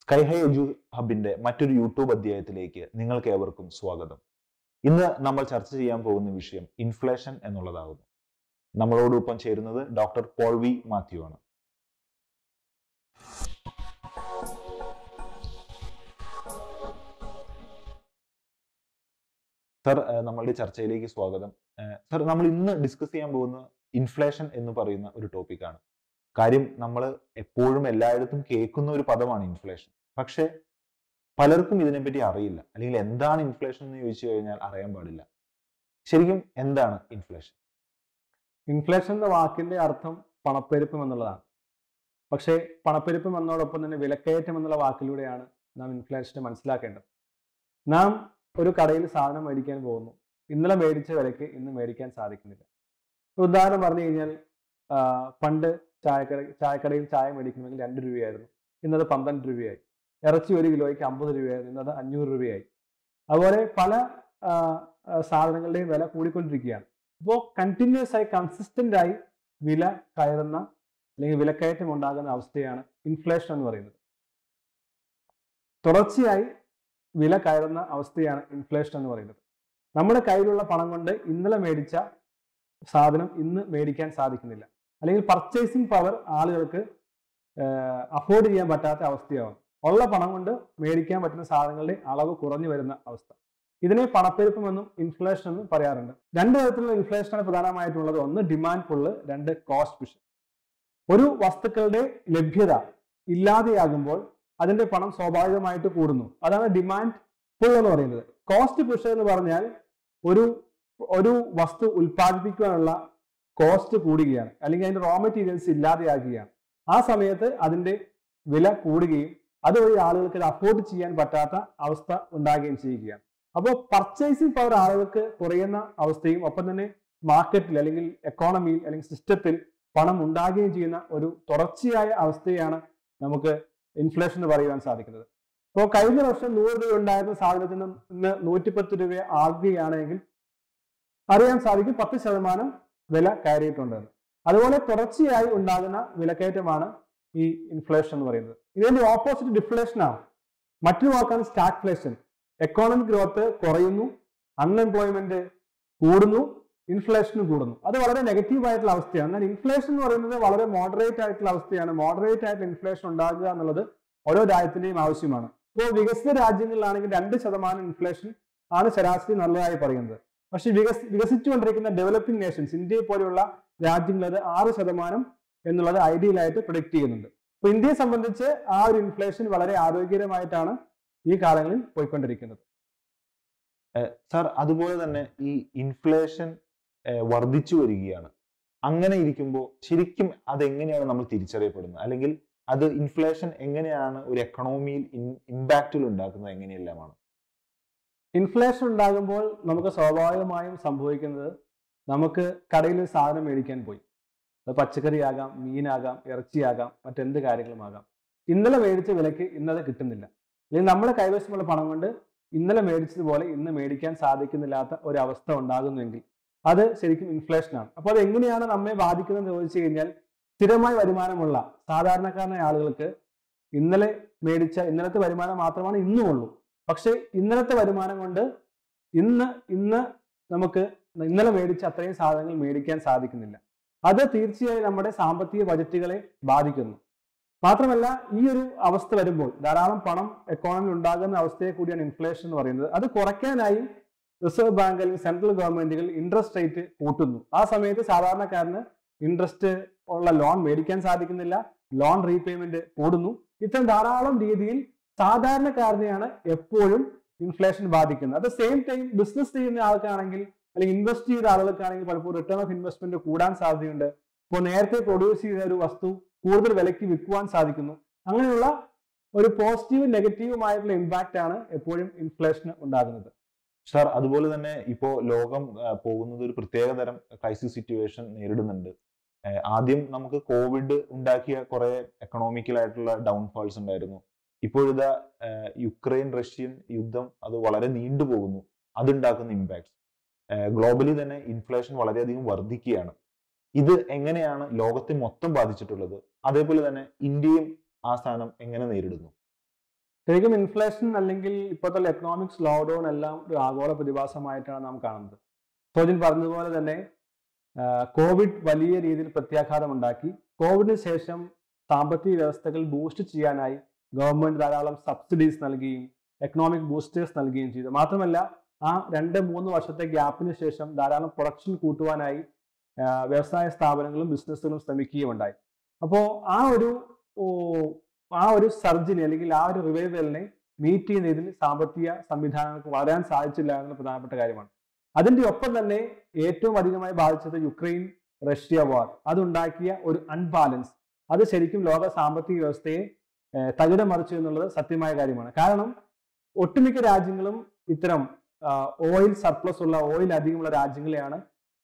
sky high എജു ഹബിന്റെ മറ്റൊരു YouTube അധ്യായത്തിലേക്ക് നിങ്ങൾക്ക് ഏവർക്കും സ്വാഗതം ഇന്ന് നമ്മൾ ചർച്ച ചെയ്യാൻ പോകുന്ന വിഷയം ഇൻഫ്ലേഷൻ എന്നുള്ളതാകുന്നു നമ്മളോടൊപ്പം ചേരുന്നത് ഡോക്ടർ പോൾ വി മാത്യു ആണ് സർ നമ്മളുടെ ചർച്ചയിലേക്ക് സ്വാഗതം സർ നമ്മൾ ഇന്ന് ഡിസ്കസ് ചെയ്യാൻ പോകുന്ന ഇൻഫ്ലേഷൻ എന്ന് പറയുന്ന ഒരു ടോപ്പിക്കാണ് കാര്യം നമ്മൾ എപ്പോഴും എല്ലായിടത്തും കേൾക്കുന്ന ഒരു പദമാണ് ഇൻഫ്ലേഷൻ പക്ഷെ പലർക്കും ഇതിനെപ്പറ്റി അറിയില്ല അല്ലെങ്കിൽ എന്താണ് ഇൻഫ്ലേഷൻ എന്ന് ചോദിച്ചു കഴിഞ്ഞാൽ അറിയാൻ പാടില്ല ശരിക്കും എന്താണ് ഇൻഫ്ലേഷൻ ഇൻഫ്ലേഷൻ എന്ന വാക്കിന്റെ അർത്ഥം പണപ്പെരുപ്പം എന്നുള്ളതാണ് പക്ഷേ പണപ്പെരുപ്പം എന്നതോടൊപ്പം തന്നെ വിലക്കയറ്റം എന്നുള്ള വാക്കിലൂടെയാണ് നാം ഇൻഫ്ലേഷനെ മനസ്സിലാക്കേണ്ടത് നാം ഒരു കടയിൽ സാധനം മേടിക്കാൻ പോകുന്നു ഇന്നലെ മേടിച്ച വിലയ്ക്ക് ഇന്ന് മേടിക്കാൻ സാധിക്കുന്നില്ല ഒരു ഉദാഹരണം പറഞ്ഞു കഴിഞ്ഞാൽ ആ, പണ്ട് ചായക്കട ചായക്കടയിൽ ചായ മേടിക്കണമെങ്കിൽ രണ്ട് രൂപയായിരുന്നു ഇന്നത് പന്ത്രണ്ട് രൂപയായി ഇറച്ചി ഒരു കിലോയ്ക്ക് അമ്പത് രൂപയായിരുന്നു ഇന്നത് അഞ്ഞൂറ് രൂപയായി അതുപോലെ പല ആ, ആ, സാധനങ്ങളുടെയും വില കൂടിക്കൊണ്ടിരിക്കുകയാണ് അപ്പോൾ കണ്ടിന്യൂസ് ആയി കൺസിസ്റ്റന്റ് ആയി വില കയറുന്ന അല്ലെങ്കിൽ വിലക്കയറ്റം ഉണ്ടാകുന്ന അവസ്ഥയാണ് ഇൻഫ്ലേഷൻ എന്ന് പറയുന്നത് തുടർച്ചയായി വില കയറുന്ന അവസ്ഥയാണ് ഇൻഫ്ലേഷൻ എന്ന് പറയുന്നത് നമ്മുടെ കയ്യിലുള്ള പണം കൊണ്ട് ഇന്നലെ മേടിച്ച സാധനം ഇന്ന് മേടിക്കാൻ സാധിക്കുന്നില്ല അല്ലെങ്കിൽ പർച്ചേസിങ് പവർ ആളുകൾക്ക് അഫോർഡ് ചെയ്യാൻ പറ്റാത്ത അവസ്ഥയാവും ഉള്ള പണം കൊണ്ട് മേടിക്കാൻ പറ്റുന്ന സാധനങ്ങളുടെ അളവ് കുറഞ്ഞു വരുന്ന അവസ്ഥ ഇതിനെ പണപ്പെരുപ്പം എന്നും ഇൻഫ്ലേഷൻ എന്നും പറയാറുണ്ട് രണ്ട് തരത്തിലുള്ള ഇൻഫ്ലേഷനാണ് പ്രധാനമായിട്ടുള്ളത് ഒന്ന് ഡിമാൻഡ് പുള്ള് രണ്ട് കോസ്റ്റ് പുഷ് ഒരു വസ്തുക്കളുടെ ലഭ്യത ഇല്ലാതെയാകുമ്പോൾ അതിന്റെ പണം സ്വാഭാവികമായിട്ട് കൂടുന്നു അതാണ് ഡിമാൻഡ് പുൾ എന്ന് പറയുന്നത് കോസ്റ്റ് പുഷ് എന്ന് പറഞ്ഞാൽ ഒരു ഒരു വസ്തു ഉൽപ്പാദിപ്പിക്കാനുള്ള കോസ്റ്റ് കൂടുകയാണ് അല്ലെങ്കിൽ അതിന്റെ റോ മെറ്റീരിയൽസ് ഇല്ലാതെയാകുകയാണ് ആ സമയത്ത് അതിന്റെ വില കൂടുകയും അതുവഴി ആളുകൾക്ക് ഇത് അഫോർഡ് ചെയ്യാൻ പറ്റാത്ത അവസ്ഥ ഉണ്ടാകുകയും ചെയ്യുകയാണ് അപ്പോൾ പർച്ചേസിംഗ് പവർ ആളുകൾക്ക് കുറയുന്ന അവസ്ഥയും ഒപ്പം തന്നെ മാർക്കറ്റിൽ അല്ലെങ്കിൽ എക്കോണമിയിൽ അല്ലെങ്കിൽ സിസ്റ്റത്തിൽ പണം ഉണ്ടാകുകയും ചെയ്യുന്ന ഒരു തുടർച്ചയായ അവസ്ഥയാണ് നമുക്ക് ഇൻഫ്ലേഷൻ എന്ന് പറയുവാൻ സാധിക്കുന്നത് ഇപ്പോൾ കഴിഞ്ഞ വർഷം നൂറ് രൂപ ഉണ്ടായിരുന്ന സാധനത്തിന് ഇന്ന് നൂറ്റിപ്പത്ത് രൂപ ആകുകയാണെങ്കിൽ അറിയാൻ സാധിക്കും പത്ത് ശതമാനം വില കയറിയിട്ടുണ്ടെന്ന് അതുപോലെ തുടർച്ചയായി ഉണ്ടാകുന്ന വിലക്കയറ്റമാണ് ഈ ഇൻഫ്ലേഷൻ എന്ന് പറയുന്നത് ഇതിന്റെ ഓപ്പോസിറ്റ് ഡിഫ്ലേഷൻ ആണ് മറ്റൊരു വാക്കാണ് സ്റ്റാഗ്ഫ്ലേഷൻ എക്കോണമിക് ഗ്രോത്ത് കുറയുന്നു അൺഎംപ്ലോയ്മെന്റ് കൂടുന്നു ഇൻഫ്ലേഷനും കൂടുന്നു അത് വളരെ നെഗറ്റീവ് ആയിട്ടുള്ള അവസ്ഥയാണ് എന്നാൽ ഇൻഫ്ലേഷൻ എന്ന് പറയുന്നത് വളരെ മോഡറേറ്റ് ആയിട്ടുള്ള അവസ്ഥയാണ് മോഡറേറ്റ് ആയിട്ടുള്ള ഇൻഫ്ലേഷൻ ഉണ്ടാകുക എന്നുള്ളത് ഓരോ രാജ്യത്തിന്റെയും ആവശ്യമാണ് ഇപ്പോൾ വികസിത രാജ്യങ്ങളിലാണെങ്കിൽ രണ്ട് ശതമാനം ഇൻഫ്ലേഷൻ ആണ് ശരാശരി നല്ലതായി പറയുന്നത് പക്ഷെ വികസി വികസിച്ചുകൊണ്ടിരിക്കുന്ന ഡെവലപ്പിംഗ് നേഷൻസ് ഇന്ത്യയെ പോലെയുള്ള രാജ്യങ്ങൾ അത് ആറ് ശതമാനം എന്നുള്ളത് ഐഡിയൽ ആയിട്ട് പ്രൊഡിക്ട് ചെയ്യുന്നുണ്ട് അപ്പൊ ഇന്ത്യയെ സംബന്ധിച്ച് ആ ഒരു ഇൻഫ്ലേഷൻ വളരെ ആരോഗ്യകരമായിട്ടാണ് ഈ കാലങ്ങളിൽ പോയിക്കൊണ്ടിരിക്കുന്നത് സാർ അതുപോലെ തന്നെ ഈ ഇൻഫ്ലേഷൻ വർദ്ധിച്ചു വരികയാണ് അങ്ങനെ ഇരിക്കുമ്പോൾ ശരിക്കും അതെങ്ങനെയാണ് നമ്മൾ തിരിച്ചറിയപ്പെടുന്നത് അല്ലെങ്കിൽ അത് ഇൻഫ്ലേഷൻ എങ്ങനെയാണ് ഒരു എക്കണോമിയിൽ ഇമ്പാക്റ്റുകൾ ഉണ്ടാക്കുന്നത് എങ്ങനെയെല്ലാമാണ് ഇൻഫ്ലേഷൻ ഉണ്ടാകുമ്പോൾ നമുക്ക് സ്വാഭാവികമായും സംഭവിക്കുന്നത് നമുക്ക് കടയിൽ ഒരു സാധനം മേടിക്കാൻ പോയി അത് പച്ചക്കറിയാകാം മീനാകാം ഇറച്ചിയാകാം മറ്റെന്ത് കാര്യങ്ങളുമാകാം ഇന്നലെ മേടിച്ച വിലയ്ക്ക് ഇന്നത് കിട്ടുന്നില്ല അല്ലെങ്കിൽ നമ്മുടെ കൈവശമുള്ള പണം കൊണ്ട് ഇന്നലെ മേടിച്ചതുപോലെ ഇന്ന് മേടിക്കാൻ സാധിക്കുന്നില്ലാത്ത ഒരു അവസ്ഥ ഉണ്ടാകുന്നുവെങ്കിൽ അത് ശരിക്കും ഇൻഫ്ലേഷൻ ആണ് അപ്പോൾ അത് എങ്ങനെയാണ് നമ്മെ ബാധിക്കുന്നത് ചോദിച്ചു കഴിഞ്ഞാൽ സ്ഥിരമായ വരുമാനമുള്ള സാധാരണക്കാരനായ ആളുകൾക്ക് ഇന്നലെ മേടിച്ച ഇന്നലത്തെ വരുമാനം മാത്രമാണ് ഇന്നും ഉള്ളൂ പക്ഷേ ഇന്നലത്തെ വരുമാനം കൊണ്ട് ഇന്ന് ഇന്ന് നമുക്ക് ഇന്നലെ മേടിച്ച അത്രയും സാധനങ്ങൾ മേടിക്കാൻ സാധിക്കുന്നില്ല അത് തീർച്ചയായും നമ്മുടെ സാമ്പത്തിക ബജറ്റുകളെ ബാധിക്കുന്നു മാത്രമല്ല ഈ ഒരു അവസ്ഥ വരുമ്പോൾ ധാരാളം പണം എക്കോണമി ഉണ്ടാകുന്ന അവസ്ഥയെ കൂടിയാണ് ഇൻഫ്ലേഷൻ എന്ന് പറയുന്നത് അത് കുറയ്ക്കാനായി റിസർവ് ബാങ്ക് അല്ലെങ്കിൽ സെൻട്രൽ ഗവൺമെന്റുകൾ ഇൻട്രസ്റ്റ് റേറ്റ് കൂട്ടുന്നു ആ സമയത്ത് സാധാരണക്കാരന് ഇൻട്രസ്റ്റ് ഉള്ള ലോൺ മേടിക്കാൻ സാധിക്കുന്നില്ല ലോൺ റീപേയ്മെന്റ് കൂടുന്നു ഇത്തരം ധാരാളം രീതിയിൽ സാധാരണക്കാരനെയാണ് എപ്പോഴും ഇൻഫ്ലേഷൻ ബാധിക്കുന്നത് അറ്റ് സെയിം ടൈം ബിസിനസ് ചെയ്യുന്ന ആൾക്കാണെങ്കിൽ അല്ലെങ്കിൽ ഇൻവെസ്റ്റ് ചെയ്ത ആളുകൾക്കാണെങ്കിൽ പലപ്പോഴും റിട്ടേൺ ഓഫ് ഇൻവെസ്റ്റ്മെന്റ് കൂടാൻ സാധ്യതയുണ്ട് ഇപ്പോൾ നേരത്തെ പ്രൊഡ്യൂസ് ചെയ്ത ഒരു വസ്തു കൂടുതൽ വിലയ്ക്ക് വിൽക്കുവാൻ സാധിക്കുന്നു അങ്ങനെയുള്ള ഒരു പോസിറ്റീവും നെഗറ്റീവുമായിട്ടുള്ള ഇമ്പാക്റ്റ് ആണ് എപ്പോഴും ഇൻഫ്ലേഷന് ഉണ്ടാകുന്നത് സാർ അതുപോലെ തന്നെ ഇപ്പോ ലോകം ആ, പോകുന്നത് ഒരു പ്രത്യേക തരം ക്രൈസിസ് സിറ്റുവേഷൻ നേരിടുന്നുണ്ട് ആ, ആദ്യം നമുക്ക് കോവിഡ് ഉണ്ടാക്കിയ കുറെ എക്കണോമിക്കൽ ആയിട്ടുള്ള ഡൗൺഫാൾസ് ഉണ്ടായിരുന്നു ഇപ്പോഴിതാ ആ, യുക്രൈൻ റഷ്യൻ യുദ്ധം അത് വളരെ നീണ്ടുപോകുന്നു അതുണ്ടാക്കുന്ന ഇമ്പാക്ട്സ് ഗ്ലോബലി തന്നെ ഇൻഫ്ലേഷൻ വളരെയധികം വർദ്ധിക്കുകയാണ് ഇത് എങ്ങനെയാണ് ലോകത്തെ മൊത്തം ബാധിച്ചിട്ടുള്ളത് അതേപോലെ തന്നെ ഇന്ത്യയും ആ സ്ഥാനം എങ്ങനെ നേരിടുന്നു ശരിക്കും ഇൻഫ്ലേഷൻ അല്ലെങ്കിൽ ഇപ്പോഴത്തെ എക്കണോമിക് സ്ലോ ഡൗൺ എല്ലാം ഒരു ആഗോള പ്രതിഭാസമായിട്ടാണ് നാം കാണുന്നത് സോജിൻ പറഞ്ഞതുപോലെ തന്നെ കോവിഡ് വലിയ രീതിയിൽ പ്രത്യാഘാതം ഉണ്ടാക്കി കോവിഡിന് ശേഷം സാമ്പത്തിക വ്യവസ്ഥകൾ ബൂസ്റ്റ് ചെയ്യാനായി ഗവൺമെന്റ് ധാരാളം സബ്സിഡീസ് നൽകുകയും എക്കണോമിക് ബൂസ്റ്റേഴ്സ് നൽകുകയും ചെയ്തു മാത്രമല്ല ആ രണ്ട് മൂന്ന് വർഷത്തെ ഗ്യാപ്പിന് ശേഷം ധാരാളം പ്രൊഡക്ഷൻ കൂട്ടുവാനായി ആ, വ്യവസായ സ്ഥാപനങ്ങളും ബിസിനസ്സുകളും ശ്രമിക്കുകയുണ്ടായി അപ്പോൾ ആ ഒരു ഓ, ആ ഒരു സർജിനെ അല്ലെങ്കിൽ ആ ഒരു റിവൈവലിനെ മീറ്റ് ചെയ്യുന്ന ഇതിൽ സാമ്പത്തിക സംവിധാനങ്ങൾക്ക് വളരാൻ സാധിച്ചില്ല എന്നുള്ള പ്രധാനപ്പെട്ട കാര്യമാണ് അതിന്റെ ഒപ്പം തന്നെ ഏറ്റവും അധികമായി ബാധിച്ചത് യുക്രൈൻ റഷ്യ വാർ അതുണ്ടാക്കിയ ഒരു അൺബാലൻസ് അത് ശരിക്കും ലോക സാമ്പത്തിക വ്യവസ്ഥയെ ഏഹ്, തകിടം മറിച്ചു എന്നുള്ളത് സത്യമായ കാര്യമാണ് കാരണം ഒട്ടുമിക്ക രാജ്യങ്ങളും ഇത്തരം ഓയിൽ സർപ്ലസ് ഉള്ള ഓയിൽ അധികമുള്ള രാജ്യങ്ങളെയാണ്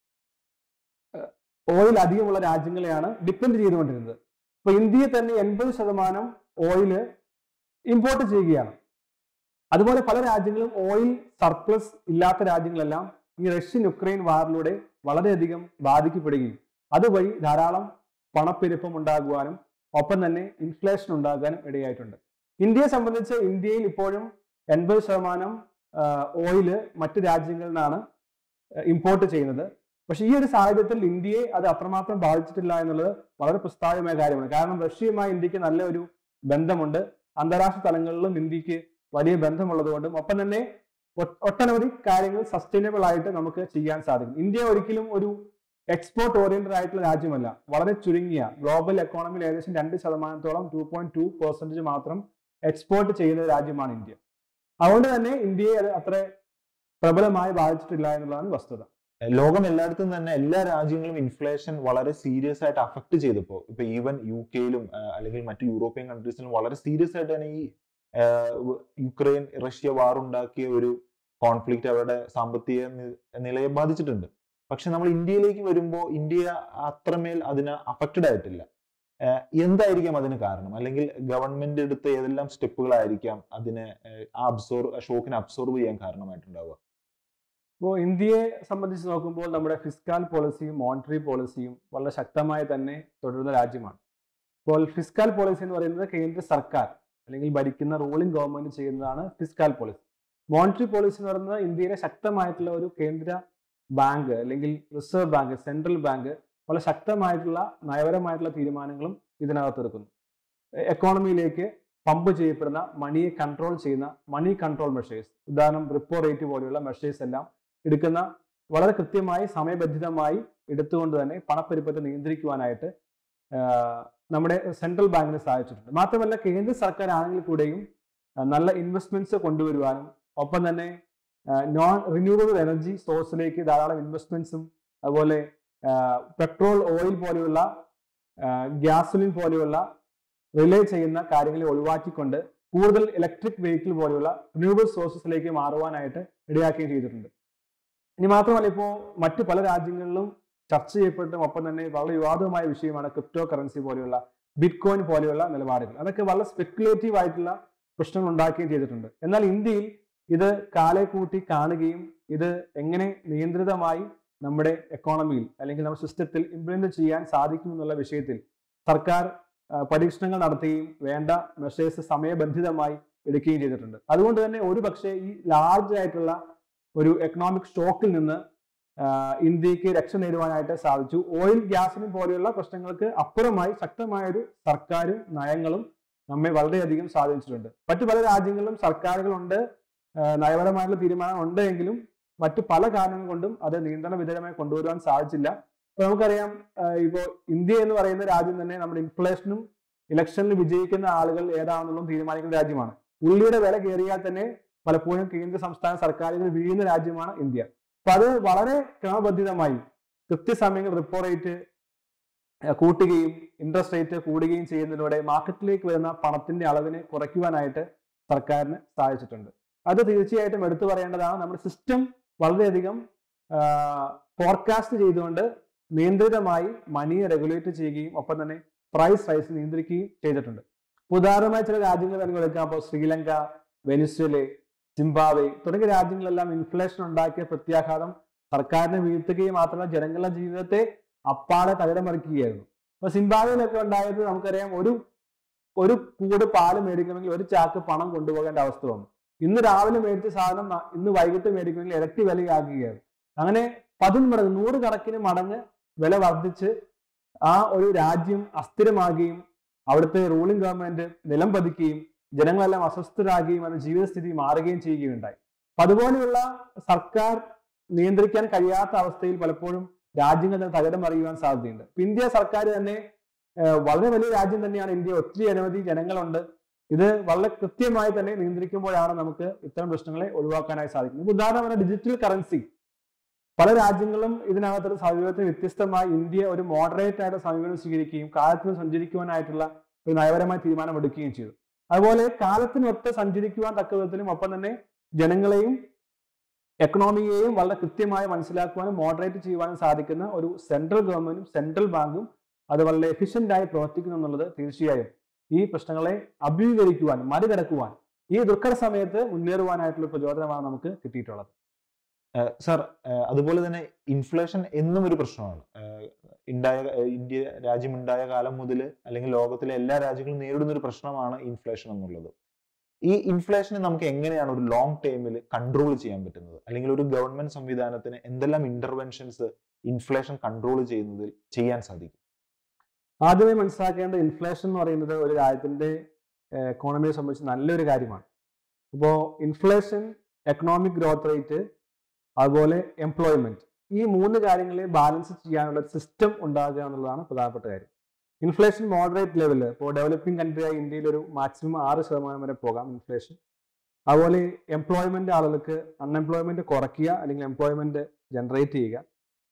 ഓയിൽ അധികമുള്ള രാജ്യങ്ങളെയാണ് ഡിപ്പെൻഡ് ചെയ്തുകൊണ്ടിരുന്നത് ഇപ്പൊ ഇന്ത്യയെ തന്നെ എൺപത് ശതമാനം ഓയില് ഇമ്പോർട്ട് ചെയ്യുകയാണ് അതുപോലെ പല രാജ്യങ്ങളും ഓയിൽ സർപ്ലസ് ഇല്ലാത്ത രാജ്യങ്ങളെല്ലാം ഈ റഷ്യൻ യുക്രൈൻ വാറിലൂടെ വളരെയധികം ബാധിക്കപ്പെടുകയും അതുവഴി ധാരാളം പണപ്പെരുപ്പം ഉണ്ടാകുവാനും ഒപ്പം തന്നെ ഇൻഫ്ലേഷൻ ഉണ്ടാകാനും ഇടയായിട്ടുണ്ട് ഇന്ത്യയെ സംബന്ധിച്ച് ഇന്ത്യയിൽ ഇപ്പോഴും എൺപത് ശതമാനം ഓയില് മറ്റു രാജ്യങ്ങളിൽ നിന്നാണ് ഇമ്പോർട്ട് ചെയ്യുന്നത് പക്ഷെ ഈ ഒരു സാഹചര്യത്തിൽ ഇന്ത്യയെ അത് അത്രമാത്രം ബാധിച്ചിട്ടില്ല എന്നുള്ളത് വളരെ പ്രസ്താവ്യമായ കാര്യമാണ് കാരണം റഷ്യയുമായി ഇന്ത്യക്ക് നല്ല ഒരു ബന്ധമുണ്ട് അന്താരാഷ്ട്ര തലങ്ങളിലും ഇന്ത്യക്ക് വലിയ ബന്ധമുള്ളതുകൊണ്ടും ഒപ്പം തന്നെ ഒ- ഒട്ടനവധി കാര്യങ്ങൾ സസ്റ്റൈനബിൾ ആയിട്ട് നമുക്ക് ചെയ്യാൻ സാധിക്കും ഇന്ത്യ ഒരിക്കലും ഒരു എക്സ്പോർട്ട് ഓറിയന്റഡ് ആയിട്ടുള്ള രാജ്യമല്ല വളരെ ചുരുങ്ങിയ ഗ്ലോബൽ എക്കോണമിയിൽ ഏകദേശം രണ്ട് ശതമാനത്തോളം ടു പോയിന്റ് ടു പെർസെന്റേജ് മാത്രം എക്സ്പോർട്ട് ചെയ്യുന്ന രാജ്യമാണ് ഇന്ത്യ അതുകൊണ്ട് തന്നെ ഇന്ത്യയെ അത് അത്ര പ്രബലമായി ബാധിച്ചിട്ടില്ല എന്നുള്ളതാണ് വസ്തുത ലോകം എല്ലായിടത്തും തന്നെ എല്ലാ രാജ്യങ്ങളും ഇൻഫ്ലേഷൻ വളരെ സീരിയസ് ആയിട്ട് അഫക്ട് ചെയ്തപ്പോ ഇപ്പൊ ഈവൻ യു കെയിലും അല്ലെങ്കിൽ മറ്റു യൂറോപ്യൻ കൺട്രീസിലും വളരെ സീരിയസ് ആയിട്ട് തന്നെ ഈ ആ, വ് യുക്രൈൻ റഷ്യ വാർ ഉണ്ടാക്കിയ ഒരു കോൺഫ്ലിക്റ്റ് അവരുടെ സാമ്പത്തിക നി- നിലയെ ബാധിച്ചിട്ടുണ്ട് പക്ഷെ നമ്മൾ ഇന്ത്യയിലേക്ക് വരുമ്പോൾ ഇന്ത്യ അത്രമേൽ അതിന് അഫക്റ്റഡ് ആയിട്ടില്ല ആ, എന്തായിരിക്കാം അതിന് കാരണം അല്ലെങ്കിൽ ഗവൺമെന്റ് എടുത്ത ഏതെല്ലാം സ്റ്റെപ്പുകളായിരിക്കാം അതിനെ ആ അബ്സോർവ് ഷോക്കിനെ അബ്സോർവ് ചെയ്യാൻ കാരണമായിട്ടുണ്ടാവുക ഇപ്പോൾ ഇന്ത്യയെ സംബന്ധിച്ച് നോക്കുമ്പോൾ നമ്മുടെ ഫിസ്കാൽ പോളിസിയും മോണിറ്ററി പോളിസിയും വളരെ ശക്തമായി തന്നെ തുടരുന്ന രാജ്യമാണ് ഇപ്പോൾ ഫിസ്കാൽ പോളിസി എന്ന് പറയുന്നത് കേന്ദ്ര സർക്കാർ അല്ലെങ്കിൽ ഭരിക്കുന്ന റൂളിംഗ് ഗവൺമെന്റ് ചെയ്യുന്നതാണ് ഫിസ്കാൽ പോളിസി മോണിറ്ററി പോളിസി എന്ന് പറയുന്നത് ഇന്ത്യയിലെ ശക്തമായിട്ടുള്ള ഒരു കേന്ദ്ര ബാങ്ക് അല്ലെങ്കിൽ റിസർവ് ബാങ്ക് സെൻട്രൽ ബാങ്ക് വളരെ ശക്തമായിട്ടുള്ള നയപരമായിട്ടുള്ള തീരുമാനങ്ങളും ഇതിനകത്ത് എടുക്കുന്നു എക്കോണമിയിലേക്ക് പമ്പ് ചെയ്യപ്പെടുന്ന മണിയെ കൺട്രോൾ ചെയ്യുന്ന മണി കൺട്രോൾ മെഷേഴ്സ് ഉദാഹരണം റിപ്പോ റേറ്റ് പോലെയുള്ള മെഷേഴ്സ് എല്ലാം എടുക്കുന്ന വളരെ കൃത്യമായി സമയബന്ധിതമായി എടുത്തുകൊണ്ട് തന്നെ പണപ്പെരുപ്പത്തെ നിയന്ത്രിക്കുവാനായിട്ട് ആഹ്, നമ്മുടെ സെൻട്രൽ ബാങ്കിന് സാധിച്ചിട്ടുണ്ട് മാത്രമല്ല കേന്ദ്ര സർക്കാർ ആണെങ്കിൽ കൂടെയും ആഹ്, നല്ല ഇൻവെസ്റ്റ്മെന്റ്സ് കൊണ്ടുവരുവാനും ഒപ്പം തന്നെ നോൺ റിന്യൂവബിൾ എനർജി സോഴ്സിലേക്ക് ധാരാളം ഇൻവെസ്റ്റ്മെന്റ്സും അതുപോലെ പെട്രോൾ ഓയിൽ പോലെയുള്ള ഗ്യാസുലിൻ പോലെയുള്ള റിലേ ചെയ്യുന്ന കാര്യങ്ങളെ ഒഴിവാക്കിക്കൊണ്ട് കൂടുതൽ ഇലക്ട്രിക് വെഹിക്കിൾ പോലെയുള്ള റിന്യൂവബിൾ സോഴ്സസിലേക്ക് മാറുവാനായിട്ട് ഇടയാക്കുകയും ചെയ്തിട്ടുണ്ട് ഇനി മാത്രമല്ല ഇപ്പോൾ മറ്റു പല രാജ്യങ്ങളിലും ചർച്ച ചെയ്യപ്പെട്ടും ഒപ്പം തന്നെ വളരെ വിവാദമായ വിഷയമാണ് ക്രിപ്റ്റോ കറൻസി പോലെയുള്ള ബിറ്റ് കോയിൻ പോലെയുള്ള നിലപാടുകൾ അതൊക്കെ വളരെ സ്പെക്കുലേറ്റീവ് ആയിട്ടുള്ള പ്രശ്നങ്ങൾ ഉണ്ടാക്കുകയും ചെയ്തിട്ടുണ്ട് എന്നാൽ ഇന്ത്യയിൽ ഇത് കാലെ കൂട്ടി കാണുകയും ഇത് എങ്ങനെ നിയന്ത്രിതമായി നമ്മുടെ എക്കോണമിയിൽ അല്ലെങ്കിൽ നമ്മുടെ സിസ്റ്റത്തിൽ ഇംപ്ലിമെന്റ് ചെയ്യാൻ സാധിക്കും എന്നുള്ള വിഷയത്തിൽ സർക്കാർ ആ, പരീക്ഷണങ്ങൾ നടത്തുകയും വേണ്ട മെഷേഴ്സ് സമയബന്ധിതമായി എടുക്കുകയും ചെയ്തിട്ടുണ്ട് അതുകൊണ്ട് തന്നെ ഒരു പക്ഷേ ഈ ലാർജ് ആയിട്ടുള്ള ഒരു എക്കണോമിക് ഷോക്കിൽ നിന്ന് ആ, ഇന്ത്യക്ക് രക്ഷ നേടുവാനായിട്ട് സാധിച്ചു ഓയിൽ ഗ്യാസിനും പോലെയുള്ള പ്രശ്നങ്ങൾക്ക് അപ്പുറമായി ശക്തമായ ഒരു സർക്കാരും നയങ്ങളും നമ്മെ വളരെയധികം സ്വാധീനിച്ചിട്ടുണ്ട് മറ്റു പല രാജ്യങ്ങളിലും സർക്കാരുകളുണ്ട് ആ, നയപരമായിട്ടുള്ള തീരുമാനം ഉണ്ട് എങ്കിലും മറ്റു പല കാരണങ്ങൾ കൊണ്ടും അത് നിയന്ത്രണ വിധേയമായി കൊണ്ടുവരുവാൻ സാധിച്ചില്ല ഇപ്പൊ നമുക്കറിയാം ഇപ്പോൾ ഇന്ത്യ എന്ന് പറയുന്ന രാജ്യം തന്നെ നമ്മുടെ ഇൻഫ്ലേഷനും ഇലക്ഷനിൽ വിജയിക്കുന്ന ആളുകൾ ഏതാണെന്നുള്ളതും തീരുമാനിക്കുന്ന രാജ്യമാണ് ഉള്ളിയുടെ വില കയറിയാൽ തന്നെ പലപ്പോഴും കേന്ദ്ര സംസ്ഥാന സർക്കാരുകൾ വീഴുന്ന രാജ്യമാണ് ഇന്ത്യ അപ്പൊ അത് വളരെ ക്രമബന്ധിതമായി കൃത്യസമയങ്ങളിൽ റിപ്പോ റേറ്റ് ഏഹ് കൂട്ടുകയും ഇൻട്രസ്റ്റ് റേറ്റ് കൂടുകയും ചെയ്യുന്നതിലൂടെ മാർക്കറ്റിലേക്ക് വരുന്ന പണത്തിന്റെ അളവിനെ കുറയ്ക്കുവാനായിട്ട് സർക്കാരിന് സാധിച്ചിട്ടുണ്ട് അത് തീർച്ചയായിട്ടും എടുത്തു പറയേണ്ടതാണ് നമ്മുടെ സിസ്റ്റം വളരെയധികം ഫോർകാസ്റ്റ് ചെയ്തുകൊണ്ട് നിയന്ത്രിതമായി മണിയെ റെഗുലേറ്റ് ചെയ്യുകയും ഒപ്പം തന്നെ പ്രൈസ് റൈസ് നിയന്ത്രിക്കുകയും ചെയ്തിട്ടുണ്ട് ഉദാഹരണമായി ചില രാജ്യങ്ങൾ തന്നെ എടുക്കാം അപ്പോൾ ശ്രീലങ്ക വെനിസ്വലെ സിംബാബ്വെ തുടങ്ങിയ രാജ്യങ്ങളെല്ലാം ഇൻഫ്ലേഷൻ ഉണ്ടാക്കിയ പ്രത്യാഘാതം സർക്കാരിനെ വീഴ്ത്തുകയും മാത്രമല്ല ജനങ്ങളുടെ ജീവിതത്തെ അപ്പാടെ തകിടം മറിക്കുകയായിരുന്നു അപ്പൊ സിംബാബ്വേയിലൊക്കെ ഉണ്ടായത് നമുക്കറിയാം ഒരു ഒരു കൂട് പാല് മേടിക്കണമെങ്കിൽ ഒരു ചാക്ക് പണം കൊണ്ടുപോകേണ്ട അവസ്ഥ വന്നു ഇന്ന് രാവിലെ മേടിച്ച സാധനം ന- ഇന്ന് വൈകിട്ട് മേടിക്കണമെങ്കിൽ ഇരട്ടി വിലയാകുകയാണ് അങ്ങനെ പതിന്മടങ്ങ് നൂറ് കണക്കിന് മടങ്ങ് വില വർദ്ധിച്ച് ആ ഒരു രാജ്യം അസ്ഥിരമാകുകയും അവിടുത്തെ റൂളിംഗ് ഗവൺമെന്റ് നിലം പതിക്കുകയും ജനങ്ങളെല്ലാം അസ്വസ്ഥരാകുകയും അത് ജീവിതസ്ഥിതി മാറുകയും ചെയ്യുകയുണ്ടായി അപ്പൊ അതുപോലെയുള്ള സർക്കാർ നിയന്ത്രിക്കാൻ കഴിയാത്ത അവസ്ഥയിൽ പലപ്പോഴും രാജ്യങ്ങൾ തന്നെ തകരം അറിയുവാൻ സാധ്യതയുണ്ട് ഇപ്പൊ ഇന്ത്യ സർക്കാർ തന്നെ ഏഹ്, വളരെ വലിയ രാജ്യം തന്നെയാണ് ഇന്ത്യ ഒത്തിരി അനവധി ജനങ്ങളുണ്ട് ഇത് വളരെ കൃത്യമായി തന്നെ നിയന്ത്രിക്കുമ്പോഴാണ് നമുക്ക് ഇത്തരം പ്രശ്നങ്ങളെ ഒഴിവാക്കാനായി സാധിക്കുന്നത് ഇപ്പൊ ഉദാഹരണത്തിന് ഡിജിറ്റൽ കറൻസി പല രാജ്യങ്ങളും ഇതിനകത്തൊരു സമീപനത്തിന് വ്യത്യസ്തമായി ഇന്ത്യ ഒരു മോഡറേറ്റ് ആയിട്ട് സമീപനം സ്വീകരിക്കുകയും കാലത്തിന് സഞ്ചരിക്കുവാനായിട്ടുള്ള ഒരു നയപരമായ തീരുമാനം എടുക്കുകയും ചെയ്തു അതുപോലെ കാലത്തിനൊത്ത് സഞ്ചരിക്കുവാൻ തക്ക വിധത്തിലും ഒപ്പം തന്നെ ജനങ്ങളെയും എക്കണോമിയെയും വളരെ കൃത്യമായി മനസ്സിലാക്കുവാനും മോഡറേറ്റ് ചെയ്യുവാനും സാധിക്കുന്ന ഒരു സെൻട്രൽ ഗവൺമെന്റും സെൻട്രൽ ബാങ്കും അത് വളരെ എഫിഷ്യന്റ് ആയി പ്രവർത്തിക്കുന്നു എന്നുള്ളത് തീർച്ചയായും ഈ പ്രശ്നങ്ങളെ അഭിമുഖീകരിക്കുവാൻ മറികടക്കുവാൻ ഈ ദുർഘട സമയത്ത് മുന്നേറുവാനായിട്ടുള്ള പ്രചോദനമാണ് നമുക്ക് കിട്ടിയിട്ടുള്ളത് സർ അതുപോലെ തന്നെ ഇൻഫ്ലേഷൻ എന്നും ഒരു പ്രശ്നമാണ് ഏഹ് ഉണ്ടായ ഏഹ് ഇന്ത്യ രാജ്യം ഉണ്ടായ കാലം മുതൽ അല്ലെങ്കിൽ ലോകത്തിലെ എല്ലാ രാജ്യങ്ങളും നേരിടുന്ന ഒരു പ്രശ്നമാണ് ഇൻഫ്ലേഷൻ എന്നുള്ളത് ഈ ഇൻഫ്ലേഷനെ നമുക്ക് എങ്ങനെയാണ് ഒരു ലോങ് ടൈമിൽ കൺട്രോൾ ചെയ്യാൻ പറ്റുന്നത് അല്ലെങ്കിൽ ഒരു ഗവൺമെന്റ് സംവിധാനത്തിന് എന്തെല്ലാം ഇന്റർവെൻഷൻസ് ഇൻഫ്ലേഷൻ കൺട്രോൾ ചെയ്യുന്നതിൽ ചെയ്യാൻ സാധിക്കും ആദ്യമേ മനസ്സിലാക്കേണ്ട ഇൻഫ്ലേഷൻ എന്ന് പറയുന്നത് ഒരു രാജ്യത്തിന്റെ എക്കോണമിയെ സംബന്ധിച്ച് നല്ലൊരു കാര്യമാണ് ഇപ്പോൾ ഇൻഫ്ലേഷൻ എക്കണോമിക് ഗ്രോത്ത് റേറ്റ് അതുപോലെ എംപ്ലോയ്മെന്റ് ഈ മൂന്ന് കാര്യങ്ങളെ ബാലൻസ് ചെയ്യാനുള്ള സിസ്റ്റം ഉണ്ടാകുക എന്നുള്ളതാണ് പ്രധാനപ്പെട്ട കാര്യം ഇൻഫ്ലേഷൻ മോഡറേറ്റ് ലെവലിൽ ഇപ്പോൾ ഡെവലപ്പിംഗ് കൺട്രിയായ ഇന്ത്യയിൽ ഒരു മാക്സിമം ആറ് ശതമാനം വരെ പോകാം ഇൻഫ്ലേഷൻ അതുപോലെ എംപ്ലോയ്മെന്റ് ആളുകൾക്ക് അൺഎംപ്ലോയ്മെന്റ് കുറയ്ക്കുക അല്ലെങ്കിൽ എംപ്ലോയ്മെന്റ് ജനറേറ്റ് ചെയ്യുക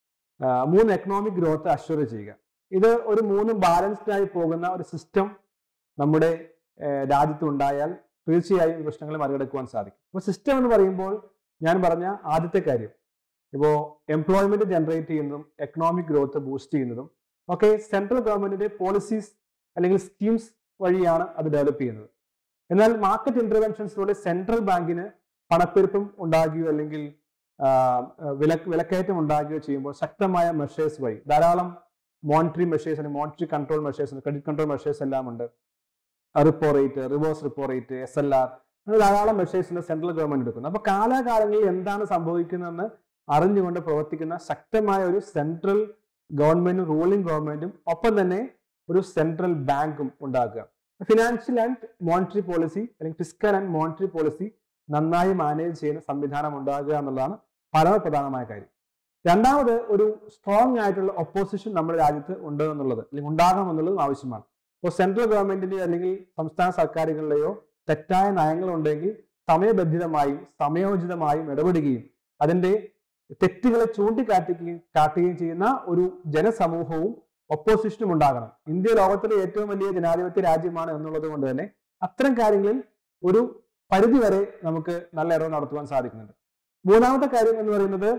ആ, മൂന്ന് എക്കണോമിക് ഗ്രോത്ത് അഷ്വർ ചെയ്യുക ഇത് ഒരു മൂന്ന് ബാലൻസ്ഡ് ആയി പോകുന്ന ഒരു സിസ്റ്റം നമ്മുടെ ഏഹ്, രാജ്യത്ത് ഉണ്ടായാൽ തീർച്ചയായും ഈ പ്രശ്നങ്ങളെ മറികടക്കുവാൻ സാധിക്കും അപ്പോൾ സിസ്റ്റം എന്ന് പറയുമ്പോൾ ഞാൻ പറഞ്ഞ ആദ്യത്തെ കാര്യം ഇപ്പോൾ എംപ്ലോയ്മെന്റ് ജനറേറ്റ് ചെയ്യുന്നതും എക്കണോമിക് ഗ്രോത്ത് ബൂസ്റ്റ് ചെയ്യുന്നതും ഒക്കെ സെൻട്രൽ ഗവൺമെന്റിന്റെ പോളിസീസ് അല്ലെങ്കിൽ സ്കീംസ് വഴിയാണ് അത് ഡെവലപ്പ് ചെയ്യുന്നത് എന്നാൽ മാർക്കറ്റ് ഇന്റർവെൻഷൻസിലൂടെ സെൻട്രൽ ബാങ്കിന് പണപ്പെരുപ്പം ഉണ്ടാകുകയോ അല്ലെങ്കിൽ ആ, വില വിലക്കയറ്റം ഉണ്ടാകുകയോ ചെയ്യുമ്പോൾ ശക്തമായ മെഷേഴ്സ് വഴി ധാരാളം മോണിറ്ററി മെഷേഴ്സ് അല്ലെങ്കിൽ monetary control measures credit control measures എല്ലാം ഉണ്ട് repo rate reverse repo rate S L R അങ്ങനെ ധാരാളം മെഷേഴ്സിന് സെൻട്രൽ ഗവൺമെന്റ് എടുക്കുന്നു അപ്പൊ കാലാകാലങ്ങളിൽ എന്താണ് സംഭവിക്കുന്നതെന്ന് അറിഞ്ഞുകൊണ്ട് പ്രവർത്തിക്കുന്ന ശക്തമായ ഒരു സെൻട്രൽ ഗവൺമെന്റും റൂളിംഗ് ഗവൺമെന്റും ഒപ്പം തന്നെ ഒരു സെൻട്രൽ ബാങ്കും ഉണ്ടാക്കുക ഫിനാൻഷ്യൽ ആൻഡ് മോണിറ്ററി പോളിസി അല്ലെങ്കിൽ ഫിസ്ക്കൽ ആൻഡ് മോണിറ്ററി പോളിസി നന്നായി മാനേജ് ചെയ്യുന്ന സംവിധാനം ഉണ്ടാകുക എന്നുള്ളതാണ് പരമപ്രധാനമായ കാര്യം രണ്ടാമത് ഒരു സ്ട്രോങ് ആയിട്ടുള്ള ഒപ്പോസിഷൻ നമ്മുടെ രാജ്യത്ത് ഉണ്ട് എന്നുള്ളത് അല്ലെങ്കിൽ ഉണ്ടാകണം എന്നുള്ളതും ആവശ്യമാണ് ഇപ്പോൾ സെൻട്രൽ ഗവൺമെന്റിന്റെ അല്ലെങ്കിൽ സംസ്ഥാന സർക്കാരുകളിലെയോ തെറ്റായ നയങ്ങൾ ഉണ്ടെങ്കിൽ സമയബന്ധിതമായും സമയോചിതമായും ഇടപെടുകയും അതിന്റെ തെറ്റുകളെ ചൂണ്ടിക്കാട്ടുകയും കാട്ടുകയും ചെയ്യുന്ന ഒരു ജനസമൂഹവും ഒപ്പോസിഷനും ഉണ്ടാകണം ഇന്ത്യ ലോകത്തിലെ ഏറ്റവും വലിയ ജനാധിപത്യ രാജ്യമാണ് എന്നുള്ളത് കൊണ്ട് തന്നെ അത്തരം കാര്യങ്ങളിൽ ഒരു പരിധി വരെ നമുക്ക് നല്ല ഇടവ് നടത്തുവാൻ സാധിക്കുന്നുണ്ട് മൂന്നാമത്തെ കാര്യം എന്ന് പറയുന്നത്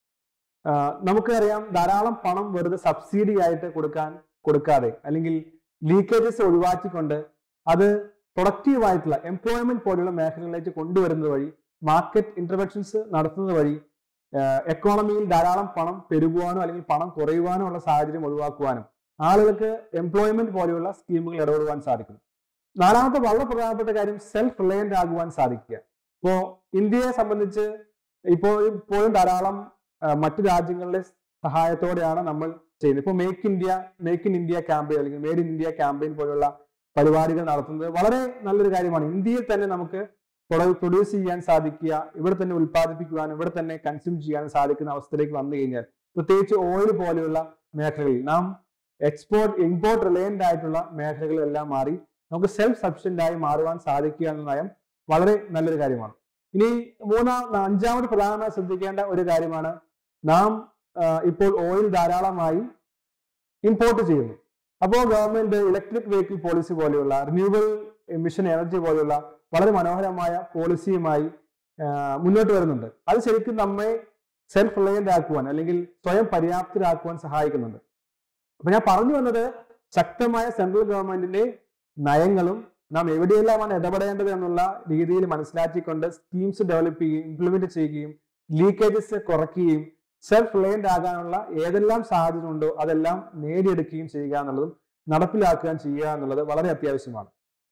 ആ, നമുക്കറിയാം ധാരാളം പണം വെറുതെ സബ്സിഡി ആയിട്ട് കൊടുക്കാൻ കൊടുക്കാതെ അല്ലെങ്കിൽ ലീക്കേജസ് ഒഴിവാക്കിക്കൊണ്ട് അത് പ്രൊഡക്റ്റീവ് ആയിട്ടുള്ള എംപ്ലോയ്മെന്റ് പോലെയുള്ള മേഖലകളിലേക്ക് കൊണ്ടുവരുന്നത് വഴി മാർക്കറ്റ് ഇന്റർവെൻഷൻസ് നടത്തുന്നത് വഴി എക്കോണമിയിൽ ധാരാളം പണം പെരുകുവാനോ അല്ലെങ്കിൽ പണം കുറയുവാനോ ഉള്ള സാഹചര്യം ഒഴിവാക്കുവാനും ആളുകൾക്ക് എംപ്ലോയ്മെന്റ് പോലെയുള്ള സ്കീമുകൾ ഇടപെടുവാൻ സാധിക്കും നാലാമത്തെ വളരെ പ്രധാനപ്പെട്ട കാര്യം സെൽഫ് റിലയന്റ് ആകുവാൻ സാധിക്കുക ഇപ്പോ ഇന്ത്യയെ സംബന്ധിച്ച് ഇപ്പോൾ ഇപ്പോഴും ധാരാളം ആ, മറ്റു രാജ്യങ്ങളുടെ സഹായത്തോടെയാണ് നമ്മൾ ചെയ്യുന്നത് ഇപ്പോൾ make India make in India campaign അല്ലെങ്കിൽ മേഡ് ഇൻ ഇന്ത്യ ക്യാമ്പയിൻ പോലുള്ള പരിപാടികൾ നടത്തുന്നത് വളരെ നല്ലൊരു കാര്യമാണ് ഇന്ത്യയിൽ തന്നെ നമുക്ക് പ്രൊഡ്യൂസ് ചെയ്യാൻ സാധിക്കുക ഇവിടെ തന്നെ ഉൽപ്പാദിപ്പിക്കുവാനും ഇവിടെ തന്നെ കൺസ്യൂം ചെയ്യാനും സാധിക്കുന്ന അവസ്ഥയിലേക്ക് വന്നു കഴിഞ്ഞാൽ പ്രത്യേകിച്ച് ഓയിൽ പോലെയുള്ള മേഖലകളിൽ നാം എക്സ്പോർട്ട് ഇമ്പോർട്ട് റിലയന്റ് ആയിട്ടുള്ള മേഖലകളെല്ലാം മാറി നമുക്ക് സെൽഫ് സഫിഷ്യന്റ് ആയി മാറുവാൻ സാധിക്കുക എന്ന നയം വളരെ നല്ലൊരു കാര്യമാണ് ഇനി മൂന്നാം അഞ്ചാമത് പ്രധാനമായി ശ്രദ്ധിക്കേണ്ട ഒരു കാര്യമാണ് നാം ആ, ഇപ്പോൾ ഓയിൽ ധാരാളമായി ഇമ്പോർട്ട് ചെയ്യുന്നു അപ്പോൾ ഗവൺമെന്റ് ഇലക്ട്രിക് വെഹിക്കിൾ പോളിസി പോലെയുള്ള റിന്യൂവബിൾ എമിഷൻ എനർജി പോലെയുള്ള വളരെ മനോഹരമായ പോളിസിയുമായി ആ, മുന്നോട്ട് വരുന്നുണ്ട് അത് ശരിക്കും നമ്മെ സെൽഫ് റിലയന്റ് ആക്കുവാൻ അല്ലെങ്കിൽ സ്വയം പര്യാപ്തരാക്കുവാൻ സഹായിക്കുന്നുണ്ട് അപ്പൊ ഞാൻ പറഞ്ഞു വന്നത് ശക്തമായ സെൻട്രൽ ഗവൺമെന്റിന്റെ നയങ്ങളും നാം എവിടെയെല്ലാമാണ് ഇടപെടേണ്ടത് എന്നുള്ള രീതിയിൽ മനസ്സിലാക്കിക്കൊണ്ട് സ്കീംസ് ഡെവലപ്പ് ചെയ്യുകയും ഇംപ്ലിമെന്റ് ചെയ്യുകയും ലീക്കേജസ് കുറയ്ക്കുകയും സെൽഫ് റിലയന്റ് ആകാനുള്ള ഏതെല്ലാം സാഹചര്യം ഉണ്ടോ അതെല്ലാം നേടിയെടുക്കുകയും ചെയ്യുക എന്നുള്ളതും നടപ്പിലാക്കുകയും ചെയ്യുക എന്നുള്ളത് വളരെ അത്യാവശ്യമാണ്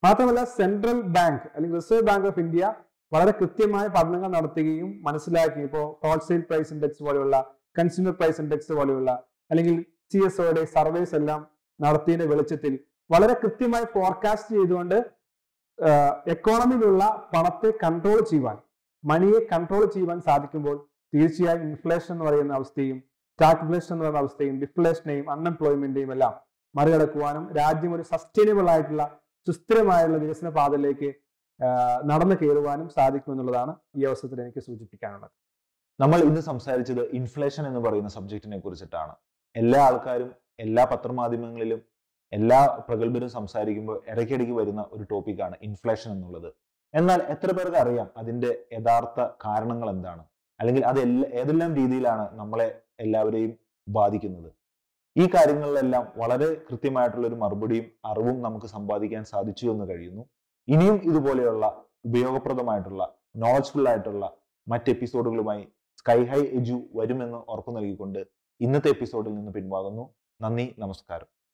മാത്രമല്ല സെൻട്രൽ ബാങ്ക് അല്ലെങ്കിൽ റിസർവ് ബാങ്ക് ഓഫ് ഇന്ത്യ വളരെ കൃത്യമായ പഠനങ്ങൾ നടത്തുകയും മനസ്സിലാക്കി ഇപ്പോൾ ഹോൾസെയിൽ പ്രൈസ് ഇൻഡെക്സ് പോലെയുള്ള കൺസ്യൂമർ പ്രൈസ് ഇൻഡെക്സ് പോലെയുള്ള അല്ലെങ്കിൽ സി എസ് ഒയുടെ സർവേസ് എല്ലാം നടത്തിയതിന്റെ വെളിച്ചത്തിൽ വളരെ കൃത്യമായി ഫോർകാസ്റ്റ് ചെയ്തുകൊണ്ട് എക്കോണമിയിലുള്ള പണത്തെ കൺട്രോൾ ചെയ്യുവാൻ മണിയെ കൺട്രോൾ ചെയ്യുവാൻ സാധിക്കുമ്പോൾ തീർച്ചയായും ഇൻഫ്ലേഷൻ എന്ന് പറയുന്ന അവസ്ഥയും സ്റ്റാഗ്ഫ്ലേഷൻ എന്ന് പറയുന്ന അവസ്ഥയും ഡിഫ്ലേഷനെയും അൺഎംപ്ലോയ്മെന്റിനെയും എല്ലാം മറികടക്കുവാനും രാജ്യം ഒരു സസ്റ്റൈനബിൾ ആയിട്ടുള്ള സുസ്ഥിരമായുള്ള വികസന പാതയിലേക്ക് ആ, നടന്നു കയറുവാനും സാധിക്കും എന്നുള്ളതാണ് ഈ അവസരത്തിൽ എനിക്ക് സൂചിപ്പിക്കാനുള്ളത് നമ്മൾ ഇന്ന് സംസാരിച്ചത് ഇൻഫ്ലേഷൻ എന്ന് പറയുന്ന സബ്ജക്റ്റിനെ കുറിച്ചിട്ടാണ് എല്ലാ ആൾക്കാരും എല്ലാ പത്രമാധ്യമങ്ങളിലും എല്ലാ പ്രഗത്ഭരും സംസാരിക്കുമ്പോൾ ഇടയ്ക്കിടയ്ക്ക് വരുന്ന ഒരു ടോപ്പിക്കാണ് ഇൻഫ്ലേഷൻ എന്നുള്ളത് എന്നാൽ എത്ര പേർക്ക് അറിയാം അതിന്റെ യഥാർത്ഥ കാരണങ്ങൾ എന്താണ് അല്ലെങ്കിൽ അത് എല്ലാ ഏതെല്ലാം രീതിയിലാണ് നമ്മളെ എല്ലാവരെയും ബാധിക്കുന്നത് ഈ കാര്യങ്ങളിലെല്ലാം വളരെ കൃത്യമായിട്ടുള്ള ഒരു മറുപടിയും അറിവും നമുക്ക് സമ്പാദിക്കാൻ സാധിച്ചു എന്ന് കഴിയുന്നു ഇനിയും ഇതുപോലെയുള്ള ഉപയോഗപ്രദമായിട്ടുള്ള നോളജ്ഫുൾ ആയിട്ടുള്ള മറ്റ് എപ്പിസോഡുകളുമായി സ്കൈ ഹൈ എജു വരുമെന്ന് ഉറപ്പു നൽകിക്കൊണ്ട് ഇന്നത്തെ എപ്പിസോഡിൽ നിന്ന് പിൻവാങ്ങുന്നു നന്ദി നമസ്കാരം